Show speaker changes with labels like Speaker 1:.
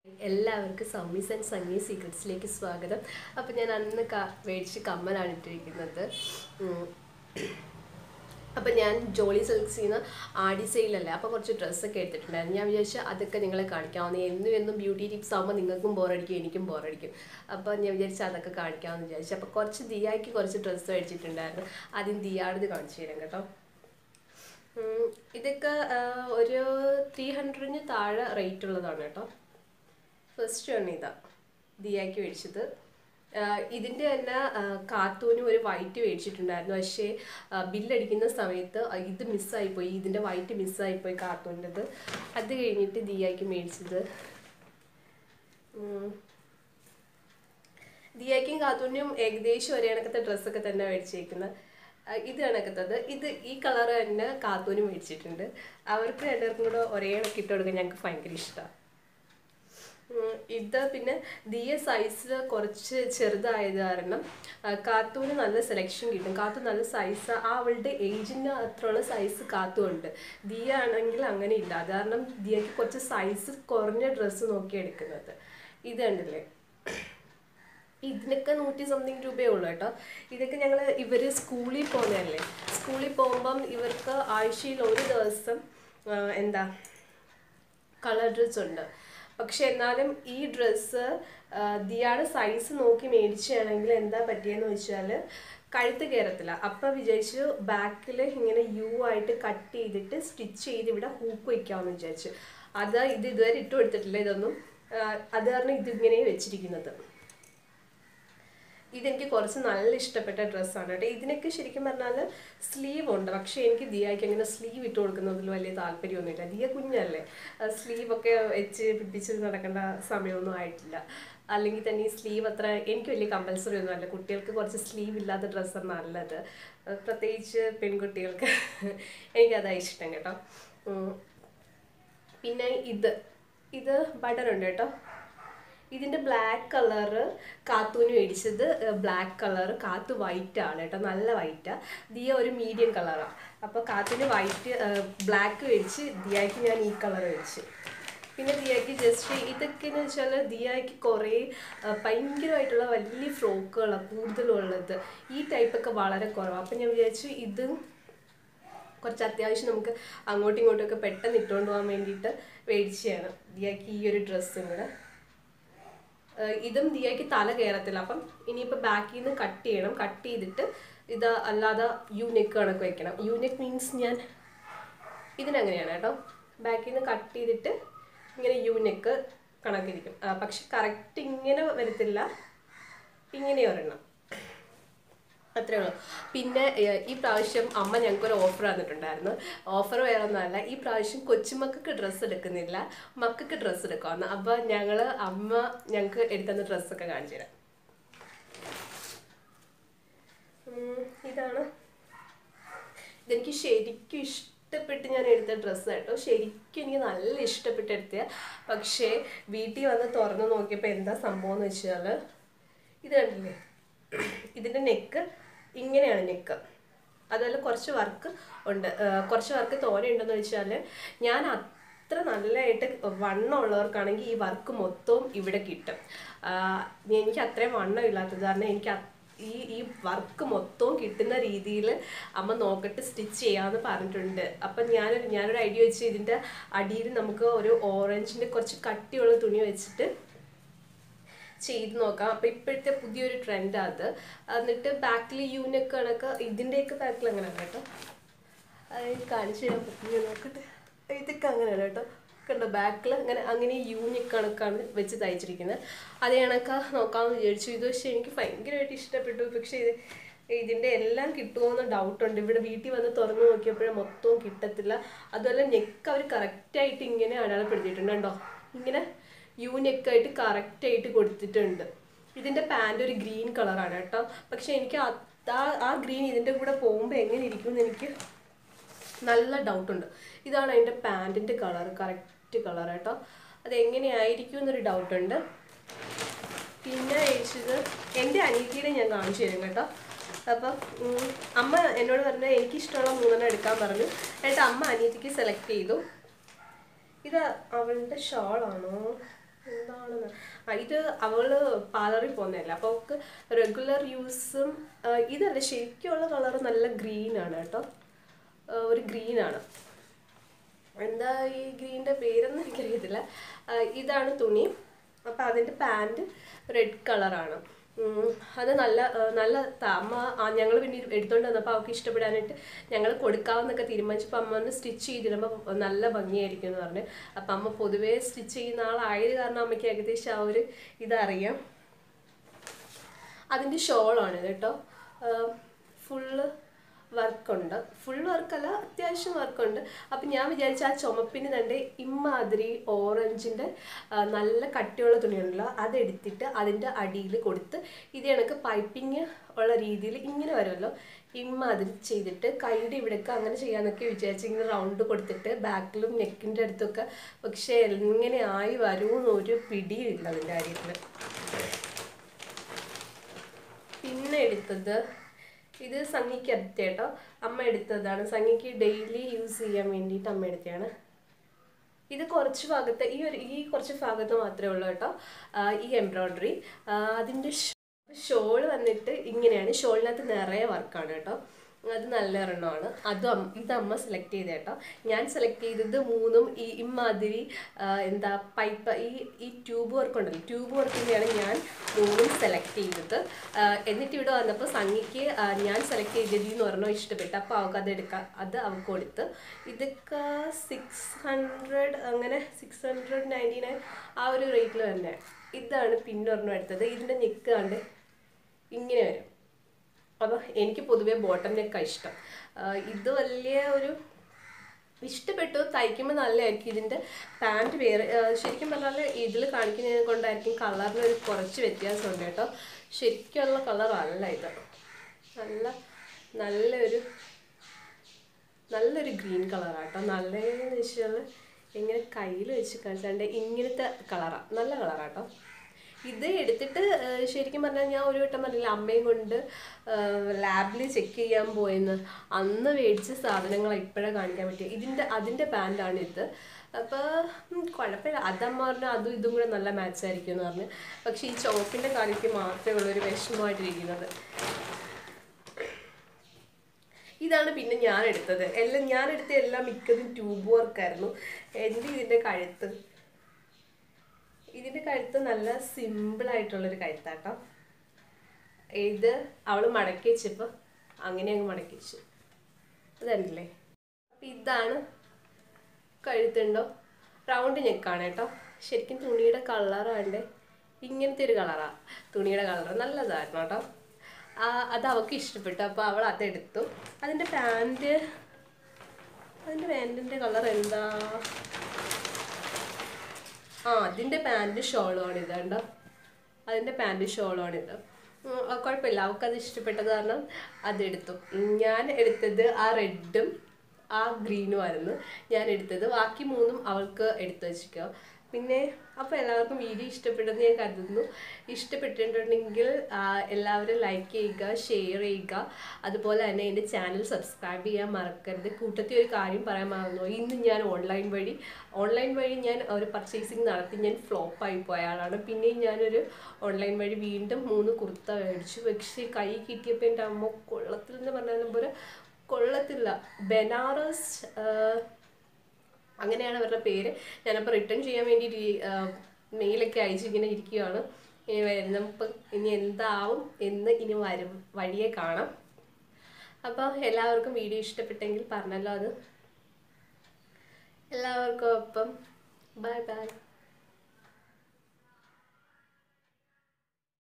Speaker 1: എല്ലാവർക്കും സൗമീസ് ആൻഡ് സണ്ണി സീക്രട്സിലേക്ക് സ്വാഗതം അപ്പോൾ ഞാൻ അന്ന് ക മേടിച്ച് കമ്മലാണ് ഇട്ടിരിക്കുന്നത് ഉം. അപ്പോൾ ഞാൻ ജോളി സിൽക്സിൽ നിന്ന് ആടി സെയിലല്ലേ അപ്പോൾ കുറച്ച് ഡ്രസ്സൊക്കെ എടുത്തിട്ടുണ്ടായിരുന്നു ഞാൻ വിചാരിച്ചു അതൊക്കെ നിങ്ങളെ കാണിക്കാവുന്ന എന്നും എന്നും ബ്യൂട്ടി ടിപ്സ് ആകുമ്പോൾ നിങ്ങൾക്കും ബോറടിക്കും എനിക്കും ബോറടിക്കും അപ്പോൾ ഞാൻ വിചാരിച്ചു അതൊക്കെ കാണിക്കാമെന്ന് വിചാരിച്ചു അപ്പോൾ കുറച്ച് ദിയായ്ക്ക് കുറച്ച് ഡ്രസ്സ് മേടിച്ചിട്ടുണ്ടായിരുന്നു ആദ്യം ദിയാടത് കാണിച്ചു തരാം കേട്ടോ ഉം, ഇതൊക്കെ ആ, ഒരു ത്രീ ഹൺഡ്രഡിന് താഴെ റേറ്റ് ഉള്ളതാണ് കേട്ടോ ഫസ്റ്റ് ആണ് ഇതാ ദിയാക്ക് മേടിച്ചത് ആ, ഇതിൻ്റെ തന്നെ ആ, കാത്തൂനും ഒരു വൈറ്റ് മേടിച്ചിട്ടുണ്ടായിരുന്നു പക്ഷേ ആ, ബില്ലടിക്കുന്ന സമയത്ത് ആ, ഇത് മിസ്സായിപ്പോയി ഇതിൻ്റെ വൈറ്റ് മിസ്സായിപ്പോയി കാത്തൂൻ്റെത് അത് കഴിഞ്ഞിട്ട് ദിയാക്ക് മേടിച്ചത് ഉം. ദിയാക്കും കാത്തൂനും ഏകദേശം ഒരേ കണക്കത്തെ ഡ്രസ്സൊക്കെ തന്നെ മേടിച്ചേക്കുന്നത് ആ, ഇത് കണക്കത്തത് ഇത് ഈ കളർ തന്നെ കാത്തൂനും മേടിച്ചിട്ടുണ്ട് അവർക്ക് രണ്ടുപേർക്കും കൂടെ ഒരേ കണക്ക് ഇട്ട് കൊടുക്കാൻ ഞങ്ങൾക്ക് ഭയങ്കര ഇഷ്ടമാണ് ഉം, ഇത് പിന്നെ ദിയ സൈസിൽ കുറച്ച് ചെറുതായത് കാരണം ആ, കാത്തൂന് നല്ല സെലക്ഷൻ കിട്ടും കാത്തു നല്ല സൈസ് ആ അവളുടെ ഏജിന് അത്രയുള്ള സൈസ് കാത്തു ഉണ്ട് ദിയ ആണെങ്കിൽ അങ്ങനെ ഇല്ല അത് കാരണം ദിയക്ക് കുറച്ച് സൈസ് കുറഞ്ഞ ഡ്രസ്സ് നോക്കി എടുക്കുന്നത് ഇത് കണ്ടില്ലേ ഇതിനൊക്കെ നൂറ്റി സംതിങ് രൂപയേ ഉള്ളൂ കേട്ടോ ഇതൊക്കെ ഞങ്ങൾ ഇവർ സ്കൂളിൽ പോകുന്നതല്ലേ സ്കൂളിൽ പോകുമ്പം ഇവർക്ക് ആഴ്ചയിൽ ഒരു ദിവസം ആ, എന്താ കളർ ഡ്രസ് ഉണ്ട് പക്ഷെ എന്നാലും ഈ ഡ്രസ്സ് ദിയാടെ സൈസ് നോക്കി മേടിച്ചാണെങ്കിൽ എന്താ പറ്റിയെന്ന് വെച്ചാൽ കഴുത്ത് കയറത്തില്ല അപ്പം വിചാരിച്ചു ബാക്കിൽ ഇങ്ങനെ യു ആയിട്ട് കട്ട് ചെയ്തിട്ട് സ്റ്റിച്ച് ചെയ്ത് ഇവിടെ ഹൂക്ക് വയ്ക്കാമെന്ന് വിചാരിച്ചു അത് ഇത് ഇതുവരെ ഇട്ട് കൊടുത്തിട്ടില്ല ഇതൊന്നും ആ, അത് കാരണം ഇതിങ്ങനെ വെച്ചിരിക്കുന്നത് ഇതെനിക്ക് കുറച്ച് നല്ല ഇഷ്ടപ്പെട്ട ഡ്രസ്സാണ് കേട്ടോ ഇതിനൊക്കെ ശരിക്കും പറഞ്ഞാൽ സ്ലീവ് ഉണ്ട് പക്ഷേ എനിക്ക് ദിയായ്ക്ക് അങ്ങനെ സ്ലീവ് ഇട്ട് കൊടുക്കുന്നതിൽ വലിയ താല്പര്യമൊന്നുമില്ല ദിയ കുഞ്ഞല്ലേ സ്ലീവ് ഒക്കെ വെച്ച് പിടിച്ച് നടക്കേണ്ട സമയമൊന്നും ആയിട്ടില്ല അല്ലെങ്കിൽ തന്നെ ഈ സ്ലീവ് അത്ര എനിക്ക് വലിയ കമ്പൽസറി ഒന്നും അല്ല കുട്ടികൾക്ക് കുറച്ച് സ്ലീവ് ഇല്ലാത്ത ഡ്രസ്സാണ് നല്ലത് അഹ് പ്രത്യേകിച്ച് പെൺകുട്ടികൾക്ക് എനിക്കതാണ് ഇഷ്ടം കേട്ടോ ഉം. പിന്നെ ഇത് ഇത് ബട്ടൺ ഉണ്ട് കേട്ടോ ഇതിൻ്റെ ബ്ലാക്ക് കളറ് കാത്തൂന് മേടിച്ചത് ബ്ലാക്ക് കളർ കാത്തു വൈറ്റ് ആണ് കേട്ടോ നല്ല വൈറ്റാണ് ദിയ ഒരു മീഡിയം കളറാണ് അപ്പോൾ കാത്തുന് വൈറ്റ് ബ്ലാക്ക് മേടിച്ച് ദിയായ്ക്ക് ഞാൻ ഈ കളർ മേടിച്ച് പിന്നെ ദിയായ്ക്ക് ജസ്റ്റ് ഇതൊക്കെ എന്ന് വെച്ചാൽ ദിയായ്ക്ക് കുറേ ആ, ഭയങ്കരമായിട്ടുള്ള വലിയ ഫ്രോക്കുകളാണ് കൂടുതലുള്ളത് ഈ ടൈപ്പൊക്കെ വളരെ കുറവാണ് അപ്പം ഞാൻ വിചാരിച്ചു ഇത് കുറച്ച് അത്യാവശ്യം നമുക്ക് അങ്ങോട്ടും ഇങ്ങോട്ടും ഒക്കെ പെട്ടെന്ന് ഇട്ടുകൊണ്ട് പോകാൻ വേണ്ടിയിട്ട് മേടിച്ചതാണ് ദിയാക്ക് ഈ ഒരു ഡ്രസ്സും കൂടെ ഏഹ് ഇതും ദിയയ്ക്ക് തല കയറത്തില്ല അപ്പം ഇനിയിപ്പോൾ ബാക്കിൽ നിന്ന് കട്ട് ചെയ്യണം കട്ട് ചെയ്തിട്ട് ഇത് അല്ലാതെ യു നെക്ക് കണക്ക് വെക്കണം യു നെക്ക് മീൻസ് ഞാൻ ഇതിനങ്ങനെയാണ് കേട്ടോ ബാക്കിൽ നിന്ന് കട്ട് ചെയ്തിട്ട് ഇങ്ങനെ യു നെക്ക് കണക്കിരിക്കും ആ, പക്ഷെ കറക്റ്റ് ഇങ്ങനെ വരത്തില്ല ഇങ്ങനെ ഒരെണ്ണം അത്രേ ഉള്ളൂ പിന്നെ ഏഹ്, ഈ പ്രാവശ്യം അമ്മ ഞങ്ങൾക്കൊരു ഓഫർ തന്നിട്ടുണ്ടായിരുന്നു ഓഫർ വേറെ ഒന്നുമല്ല ഈ പ്രാവശ്യം കൊച്ചുമക്കൾക്ക് ഡ്രസ്സ് എടുക്കുന്നില്ല മക്കൾക്ക് ഡ്രസ്സ് എടുക്കാമെന്ന് അപ്പോൾ ഞങ്ങൾ അമ്മ ഞങ്ങൾക്ക് എടുത്തുന്ന ഡ്രസ്സൊക്കെ കാണിച്ചു തരാം ഉം, ഇതാണ് ഇതെനിക്ക് ശരിക്കും ഇഷ്ടപ്പെട്ട് ഞാൻ എടുത്ത ഡ്രസ്സ് കേട്ടോ ശരിക്കും എനിക്ക് നല്ല ഇഷ്ടപ്പെട്ട് എടുത്ത പക്ഷേ വീട്ടിൽ വന്ന് തുറന്ന് നോക്കിയപ്പോൾ എന്താ സംഭവം എന്ന് വെച്ചാൽ ഇത് കണ്ടില്ലേ ഇതിൻ്റെ നെക്ക് ഇങ്ങനെയാണ് നെക്ക് അതുപോലെ കുറച്ച് വർക്ക് ഉണ്ട് ആ, കുറച്ച് വർക്ക് തോനെ ഉണ്ടെന്ന് വെച്ചാൽ ഞാൻ അത്ര നല്ലതായിട്ട് വണ്ണമുള്ളവർക്കാണെങ്കിൽ ഈ വർക്ക് മൊത്തവും ഇവിടെ കിട്ടും ആ, എനിക്ക് അത്രയും വണ്ണം ഇല്ലാത്തത് കാരണം എനിക്ക് അത് ഈ ഈ വർക്ക് മൊത്തവും കിട്ടുന്ന രീതിയിൽ അമ്മ നോക്കട്ട് സ്റ്റിച്ച് ചെയ്യാമെന്ന് പറഞ്ഞിട്ടുണ്ട് അപ്പം ഞാനൊരു ഞാനൊരു ഐഡിയ വെച്ച് ഇതിൻ്റെ അടിയിൽ നമുക്ക് ഒരു ഓറഞ്ചിൻ്റെ കുറച്ച് കട്ടിയുള്ള തുണി വെച്ചിട്ട് ചെയ്ത് നോക്കാം അപ്പം ഇപ്പോഴത്തെ പുതിയൊരു ട്രെൻഡാണ് അത് എന്നിട്ട് ബാക്കിൽ യൂനൊക്കെ കണക്ക് ഇതിൻ്റെയൊക്കെ ബാക്കിൽ അങ്ങനെയാണ് കേട്ടോ അത് കാണിച്ചു തരാൻ പറ്റുമോ നോക്കട്ടെ ഇതൊക്കെ അങ്ങനെയാണ് കേട്ടോ കണ്ടോ ബാക്കിൽ അങ്ങനെ അങ്ങനെ യൂണിക് കണക്കാണ് വെച്ച് തയ്ച്ചിരിക്കുന്നത് അത് കണക്ക നോക്കാമെന്ന് വിചാരിച്ചു ഇത് പക്ഷേ എനിക്ക് ഭയങ്കരമായിട്ട് ഇഷ്ടപ്പെട്ടു പക്ഷേ ഇത് ഇതിൻ്റെ എല്ലാം കിട്ടുമോയെന്ന് ഡൗട്ടുണ്ട് ഇവിടെ വീട്ടിൽ വന്ന് തുറന്നു നോക്കിയപ്പോഴേ മൊത്തവും കിട്ടത്തില്ല അതുപോലെ നെക്ക് അവർ കറക്റ്റായിട്ട് ഇങ്ങനെ അടയാളപ്പെടുത്തിയിട്ടുണ്ട് കേട്ടോ ഇങ്ങനെ യു നെക്കായിട്ട് കറക്റ്റായിട്ട് കൊടുത്തിട്ടുണ്ട് ഇതിൻ്റെ പാൻറ് ഒരു ഗ്രീൻ കളറാണ് കേട്ടോ പക്ഷെ എനിക്ക് അത് ആ- ആ ഗ്രീൻ ഇതിൻ്റെ കൂടെ പോകുമ്പോൾ എങ്ങനെ ഇരിക്കുമെന്ന് എനിക്ക് നല്ല ഡൗട്ടുണ്ട് ഇതാണ് അതിൻ്റെ പാൻറ്റിൻ്റെ കളർ കറക്റ്റ് കളർ കേട്ടോ അത് എങ്ങനെയായിരിക്കും എന്നൊരു ഡൗട്ടുണ്ട് പിന്നെ അയച്ചത് എൻ്റെ അനിയത്തിയുടെ ഞാൻ കാണിച്ചു തരും കേട്ടോ അപ്പം ഉം, അമ്മ എന്നോട് പറഞ്ഞ എനിക്കിഷ്ടമുള്ള മൂന്നെണ്ണം എടുക്കാൻ പറഞ്ഞു എന്നിട്ട് അമ്മ അനിയത്തിക്ക് സെലക്ട് ചെയ്തു ഇത് അവളുടെ ഷാളാണോ എന്താണ് ആ, ഇത് അവള് പാർലറിൽ പോകുന്നതല്ല അപ്പോൾ അവൾക്ക് റെഗുലർ യൂസും ഇതല്ല ശരിക്കുള്ള കളർ നല്ല ഗ്രീൻ ആണ് കേട്ടോ ആ, ഒരു ഗ്രീൻ ആണ് എന്താ ഈ ഗ്രീൻ്റെ പേരൊന്നും എനിക്കറിയത്തില്ല ആ, ഇതാണ് തുണി അപ്പം അതിൻ്റെ പാൻറ് റെഡ് കളറാണ് അത് നല്ല ആ, നല്ല ത- അമ്മ ഞങ്ങൾ പിന്നെ ഇത് എടുത്തോണ്ട് വന്നപ്പോൾ അവൾക്ക് ഇഷ്ടപ്പെടാനായിട്ട് ഞങ്ങൾ കൊടുക്കാമെന്നൊക്കെ തീരുമാനിച്ചപ്പോൾ അമ്മ ഒന്ന് സ്റ്റിച്ച് ചെയ്തിടുമ്പോൾ നല്ല ഭംഗിയായിരിക്കും എന്ന് പറഞ്ഞു അപ്പം അമ്മ പൊതുവേ സ്റ്റിച്ച് ചെയ്യുന്ന ആളായത് കാരണം അമ്മയ്ക്ക് ഏകദേശം ആ ഒരു ഇതറിയാം അതിൻ്റെ ഷോളാണ് ഇത് കേട്ടോ ഫുള്ള് വർക്കുണ്ട് ഫുൾ വർക്കല്ല അത്യാവശ്യം വർക്കുണ്ട് അപ്പം ഞാൻ വിചാരിച്ച ആ ചുമപ്പിന് തന്നെ ഇമ്മാതിരി ഓറഞ്ചിൻ്റെ നല്ല കട്ടിയുള്ള തുണിയുണ്ടല്ലോ അതെടുത്തിട്ട് അതിൻ്റെ അടിയിൽ കൊടുത്ത് ഇത് കണക്ക് പൈപ്പിങ് ഉള്ള രീതിയിൽ ഇങ്ങനെ വരുമല്ലോ ഇമ്മാതിരി ചെയ്തിട്ട് കൈയുടെ ഇവിടെയൊക്കെ അങ്ങനെ ചെയ്യാന്നൊക്കെ വിചാരിച്ച് ഇങ്ങനെ റൗണ്ട് കൊടുത്തിട്ട് ബാക്കിലും നെക്കിൻ്റെ അടുത്തൊക്കെ പക്ഷേ എങ്ങനെ ആയി വരുമെന്നൊരു പിടിയില്ല അതിൻ്റെ കാര്യത്തിൽ പിന്നെ എടുത്തത് ഇത് സംഗിക്ക് എടുത്ത കേട്ടോ അമ്മ എടുത്തതാണ് സംഗിക്ക് ഡെയിലി യൂസ് ചെയ്യാൻ വേണ്ടിയിട്ട് അമ്മ എടുത്തതാണ് ഇത് കുറച്ച് ഭാഗത്ത് ഈ ഒരു ഈ കുറച്ച് ഭാഗത്ത് മാത്രമേ ഉള്ളൂ കേട്ടോ ആ, ഈ എംബ്രോയ്ഡറി അതിൻ്റെ ഷോൾ വന്നിട്ട് ഇങ്ങനെയാണ് ഷോളിനകത്ത് നിറയെ വർക്കാണ് കേട്ടോ അത് നല്ല ഒരെണ്ണമാണ് അതും അമ്മ- ഇത് അമ്മ സെലക്ട് ചെയ്ത കേട്ടോ ഞാൻ സെലക്ട് ചെയ്തത് മൂന്നും ഈ ഇമാതിരി ആ, എന്താ പൈപ്പ് ഈ ഈ ട്യൂബ് വർക്ക് ഉണ്ടല്ലോ ട്യൂബ് വർക്കിൻ്റെയാണ് ഞാൻ മൂന്നും സെലക്ട് ചെയ്തത് ആ, എന്നിട്ട് ഇവിടെ വന്നപ്പോൾ സംഗിക്ക് ആ, ഞാൻ സെലക്ട് ചെയ്തതിൽ നിന്ന് ഒരെണ്ണം ഇഷ്ടപ്പെട്ടു അപ്പോൾ അവൾക്ക് അത് എടുക്കാം അത് അവൾക്ക് കൊടുത്ത് ഇതൊക്കെ സിക്സ് ഹൺഡ്രഡ് അങ്ങനെ സിക്സ് ഹൺഡ്രഡ് നയൻറ്റി നയൻ ആ ഒരു റേറ്റിൽ തന്നെ ഇതാണ് പിന്നെ ഒരെണ്ണം എടുത്തത് ഇതിൻ്റെ നെക്ക് കണ്ട് ഇങ്ങനെ വരും അപ്പോൾ എനിക്ക് പൊതുവേ ബോട്ടം നെക്കാണ് ഇഷ്ടം ആ, ഇത് വലിയ ഒരു ഇഷ്ടപ്പെട്ടു തയ്ക്കുമ്പോൾ നല്ലതായിരിക്കും ഇതിൻ്റെ പാൻറ് വേറെ ആ, ശരിക്കും പറഞ്ഞാൽ ഇതിൽ കാണിക്കുന്നതിനെ കൊണ്ടായിരിക്കും കളറിന് ഒരു കുറച്ച് വ്യത്യാസമുണ്ട് കേട്ടോ ശരിക്കുള്ള കളറല്ല ഇത് നല്ല നല്ലൊരു നല്ലൊരു ഗ്രീൻ കളറാട്ടോ നല്ലതെന്ന് വെച്ചാൽ ഇങ്ങനെ കയ്യിൽ വെച്ച് കാണിച്ചാണ്ട് ഇങ്ങനത്തെ കളറാണ് നല്ല കളറാട്ടോ ഇത് എടുത്തിട്ട് ആ, ശരിക്കും പറഞ്ഞാൽ ഞാൻ ഒരു വട്ടം പറഞ്ഞില്ല അമ്മയും കൊണ്ട് ലാബിൽ ചെക്ക് ചെയ്യാൻ പോയെന്ന് അന്ന് മേടിച്ച സാധനങ്ങൾ ഇപ്പോഴാണ് കാണിക്കാൻ പറ്റിയത് ഇതിൻ്റെ അതിൻ്റെ പാൻറ്റാണ് ഇത് അപ്പോൾ കുഴപ്പമില്ല അതമ്മ പറഞ്ഞു അതും ഇതും കൂടെ നല്ല മാച്ച് ആയിരിക്കും എന്ന് പറഞ്ഞു പക്ഷേ ഈ ചോപ്പിൻ്റെ കാര്യത്തിൽ മാത്രമേ ഉള്ളൂ ഒരു വിഷമമായിട്ടിരിക്കുന്നത് ഇതാണ് പിന്നെ ഞാൻ എടുത്തത് എല്ലാം ഞാൻ എടുത്ത എല്ലാം മിക്കതും ട്യൂബ് വർക്കായിരുന്നു എൻ്റെ ഇതിൻ്റെ കഴുത്ത് ഇതിൻ്റെ കഴുത്ത് നല്ല സിമ്പിൾ ആയിട്ടുള്ളൊരു കഴുത്താട്ടോ ഇത് അവൾ മടക്കി വെച്ചപ്പോൾ അങ്ങനെ അങ്ങ് മടക്കി വെച്ചു അതല്ലേ അപ്പം ഇതാണ് കഴുത്തുണ്ടോ റൗണ്ട് നെക്കാണ് കേട്ടോ ശരിക്കും തുണിയുടെ കളറാണ്ട് ഇങ്ങനത്തെ ഒരു കളറാണ് തുണിയുടെ കളർ നല്ലതായിരുന്നു കേട്ടോ ആ, അത് അവൾക്ക് ഇഷ്ടപ്പെട്ടു അപ്പോൾ അവൾ അതെടുത്തു അതിൻ്റെ പാൻറ് അതിൻ്റെ പാൻറ്റിൻ്റെ കളർ എന്താ ആ അതിൻ്റെ പാൻറ് ഷോളുമാണ് ഇത് കണ്ടോ അതിൻ്റെ പാൻറ് ഷോളുമാണ് ഇത് ഉം, ആ, കുഴപ്പമില്ല അവൾക്കത് ഇഷ്ടപ്പെട്ടത് കാരണം അതെടുത്തു ഉം, ഞാൻ എടുത്തത് ആ റെഡും ആ ഗ്രീനും ആയിരുന്നു ഞാൻ എടുത്തത് ബാക്കി മൂന്നും അവൾക്ക് എടുത്തു വെച്ചിക്കോ പിന്നെ അപ്പോൾ എല്ലാവർക്കും വീഡിയോ ഇഷ്ടപ്പെട്ടെന്ന് ഞാൻ കരുതുന്നു ഇഷ്ടപ്പെട്ടിട്ടുണ്ടെങ്കിൽ ആ, എല്ലാവരും ലൈക്ക് ചെയ്യുക ഷെയർ ചെയ്യുക അതുപോലെ തന്നെ എൻ്റെ ചാനൽ സബ്സ്ക്രൈബ് ചെയ്യാൻ മറക്കരുത് കൂട്ടത്തിൽ ഒരു കാര്യം പറയാൻ മറന്നു ഇന്ന് ഞാൻ ഓൺലൈൻ വഴി ഓൺലൈൻ വഴി ഞാൻ ഒരു പർച്ചേസിങ് നടത്തി ഞാൻ ഫ്ലോപ്പായി പോയ ആളാണ് പിന്നെയും ഞാനൊരു ഓൺലൈൻ വഴി വീണ്ടും മൂന്ന് കുർത്ത മേടിച്ചു പക്ഷേ കൈ കിട്ടിയപ്പോൾ എൻ്റെ അമ്മ കൊള്ളത്തിൽ എന്ന് പറഞ്ഞാലും പോലെ കൊള്ളത്തില്ല ബനാറസ് ആ, അങ്ങനെയാണ് അവരുടെ പേര് ഞാനപ്പോൾ റിട്ടേൺ ചെയ്യാൻ വേണ്ടിയിട്ട് ഈ, ആ, മെയിലൊക്കെ അയച്ച് ഇങ്ങനെ ഇരിക്കുകയാണ് ഇനി വരുന്നപ്പോൾ ഇനി എന്താവും എന്ന് ഇനി വരും വഴിയെ കാണാം അപ്പോൾ എല്ലാവർക്കും വീഡിയോ ഇഷ്ടപ്പെട്ടെങ്കിൽ പറഞ്ഞല്ലോ അത് എല്ലാവർക്കും ഒപ്പം ബൈ ബൈ